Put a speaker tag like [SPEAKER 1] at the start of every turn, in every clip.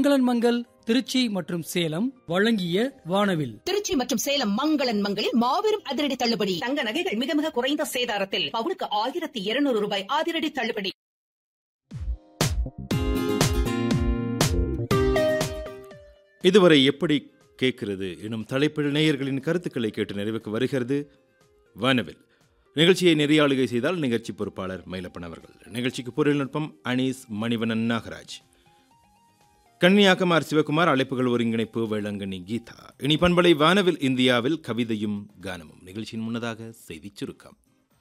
[SPEAKER 1] மங்களன் மங்கள் திருச்சி மற்றும் சேலம் வழங்கிய வானவில்
[SPEAKER 2] திருச்சி மற்றும் சேலம் மங்களன் மங்களில் மாபெரும் அதிரடி தள்ளுபடி தங்க நகைகள் மிக மிக குறைந்த சேதாரத்தில் பவுனுக்கு ஆயிரத்தி இருநூறு ரூபாய் அதிரடி தள்ளுபடி
[SPEAKER 3] இதுவரை எப்படி கேட்கிறது எனும் தலைப்பில் நேயர்களின் கருத்துக்களை கேட்டு நிறைவுக்கு வருகிறது வானவில் நிகழ்ச்சியை நெறியாளுகை செய்தால் நிகழ்ச்சி பொறுப்பாளர் மயிலப்பன் அவர்கள் நிகழ்ச்சிக்கு பொருள்நுட்பம் அனீஸ் மணிவனன் நாகராஜ் கன்னியாகுமார் சிவகுமார் அழைப்புகள் ஒருங்கிணைப்பு வேளங்கனி கீதா இனி பண்பலை வானவில் இந்தியாவில் கவிதையும் கானமும் நிகழ்ச்சியின் முன்னதாக செய்திச் சுருக்கம்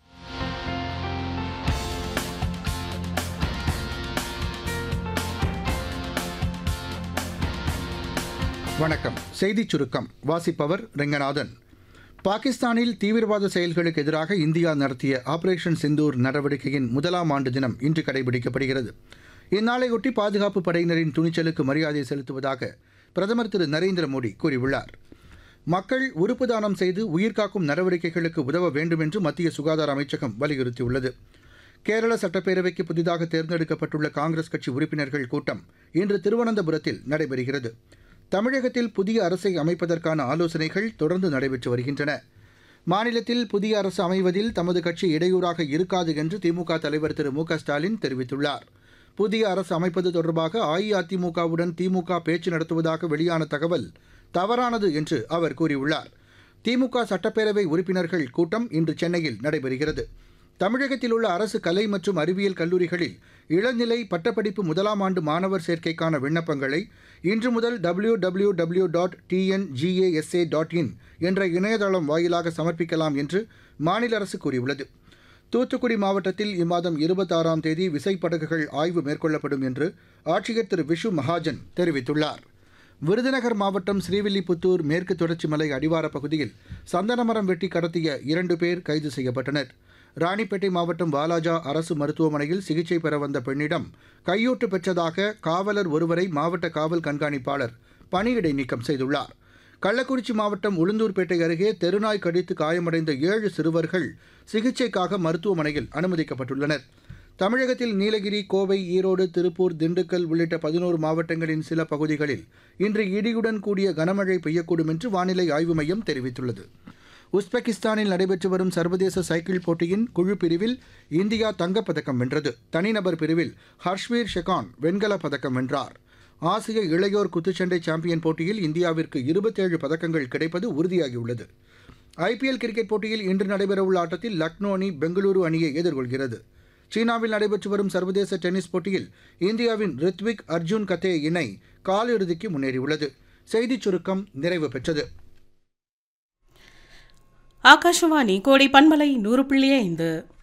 [SPEAKER 4] வணக்கம் செய்திச் சுருக்கம் வாசிப்பவர் ரெங்கநாதன் பாகிஸ்தானில் தீவிரவாத செயல்களுக்கு எதிராக இந்தியா நடத்திய ஆபரேஷன் சிந்தூர் நடவடிக்கையின் முதலாம் ஆண்டு தினம் இன்று கடைபிடிக்கப்படுகிறது இந்நாளையொட்டி பாதுகாப்பு படையினரின் துணிச்சலுக்கு மரியாதை செலுத்துவதாக பிரதமர் திரு நரேந்திர மோடி கூறியுள்ளார் மக்கள் உறுப்பு தானம் செய்து உயிர்காக்கும் நடவடிக்கைகளுக்கு உதவ வேண்டும் என்று மத்திய சுகாதார அமைச்சகம் வலியுறுத்தியுள்ளது கேரள சட்டப்பேரவைக்கு புதிதாக தேர்ந்தெடுக்கப்பட்டுள்ள காங்கிரஸ் கட்சி உறுப்பினர்கள் கூட்டம் இன்று திருவனந்தபுரத்தில் நடைபெறுகிறது தமிழகத்தில் புதிய அரசை அமைப்பதற்கான ஆலோசனைகள் தொடர்ந்து நடைபெற்று வருகின்றன மாநிலத்தில் புதிய அரசு அமைவதில் தமது கட்சி இடையூறாக இருக்காது என்று திமுக தலைவர் திரு மு க ஸ்டாலின் தெரிவித்துள்ளார் புதிய அரசு அமைப்பது தொடர்பாக அஇஅதிமுகவுடன் திமுக பேச்சு நடத்துவதாக வெளியான தகவல் தவறானது என்று அவர் கூறியுள்ளார் திமுக சட்டப்பேரவை உறுப்பினர்கள் கூட்டம் இன்று சென்னையில் நடைபெறுகிறது தமிழகத்தில் உள்ள அரசு கலை மற்றும் அறிவியல் கல்லூரிகளில் இளநிலை பட்டப்படிப்பு முதலாம் ஆண்டு மாணவர் சேர்க்கைக்கான விண்ணப்பங்களை இன்று முதல் W W W dot TNGASA dot in என்ற இணையதளம் வாயிலாக சமர்ப்பிக்கலாம் என்று மாநில அரசு கூறியுள்ளது தூத்துக்குடி மாவட்டத்தில் இம்மாதம் இருபத்தாறாம் தேதி விசைப்படகுகள் ஆய்வு மேற்கொள்ளப்படும் என்று ஆட்சியர் திரு விஷு மகாஜன் தெரிவித்துள்ளார் விருதுநகர் மாவட்டம் ஸ்ரீவில்லிபுத்தூர் மேற்கு தொடர்ச்சி மலை அடிவார பகுதியில் சந்தனமரம் வெட்டி கடத்திய இரண்டு பேர் கைது செய்யப்பட்டனர் ராணிப்பேட்டை மாவட்டம் வாலாஜா அரசு மருத்துவமனையில் சிகிச்சை பெற வந்த பெண்ணிடம் கையூட்டு பெற்றதாக காவலர் ஒருவரை மாவட்ட காவல் கண்காணிப்பாளர் பணியிடை நீக்கம் செய்துள்ளார் கள்ளக்குறிச்சி மாவட்டம் உளுந்தூர்பேட்டை அருகே தெருநாய் கடித்து காயமடைந்த ஏழு சிறுவர்கள் சிகிச்சைக்காக மருத்துவமனையில் அனுமதிக்கப்பட்டுள்ளனர் தமிழகத்தில் நீலகிரி கோவை ஈரோடு திருப்பூர் திண்டுக்கல் உள்ளிட்ட பதினோரு மாவட்டங்களின் சில பகுதிகளில் இன்று இடியுடன் கூடிய கனமழை பெய்யக்கூடும் என்று வானிலை ஆய்வு மையம் தெரிவித்துள்ளது உஸ்பெகிஸ்தானில் நடைபெற்று வரும் சர்வதேச சைக்கிள் போட்டியின் குழு பிரிவில் இந்தியா தங்கப்பதக்கம் வென்றது தனிநபர் பிரிவில் ஹர்ஷ்வீர் ஷெகான் வெண்கலப் பதக்கம் வென்றார் ஆசிய இளையோர் குத்துச்சண்டை சாம்பியன் போட்டியில் இந்தியாவிற்கு இருபத்தேழு பதக்கங்கள் கிடைப்பது உறுதியாகியுள்ளது ஐபிஎல் கிரிக்கெட் போட்டியில் இன்று நடைபெறவுள்ள ஆட்டத்தில் லக்னோ அணி பெங்களூரு அணியை எதிர்கொள்கிறது சீனாவில் நடைபெற்று வரும் சர்வதேச டென்னிஸ் போட்டியில் இந்தியாவின் ரித்விக் அர்ஜுன் கத்தே இணை காலிறுதிக்கு முன்னேறியுள்ளது செய்திச் சுருக்கம் நிறைவு பெற்றது
[SPEAKER 5] ஆகாஷவாணி கோடை பண்பலை நூறு புள்ளி ஐந்து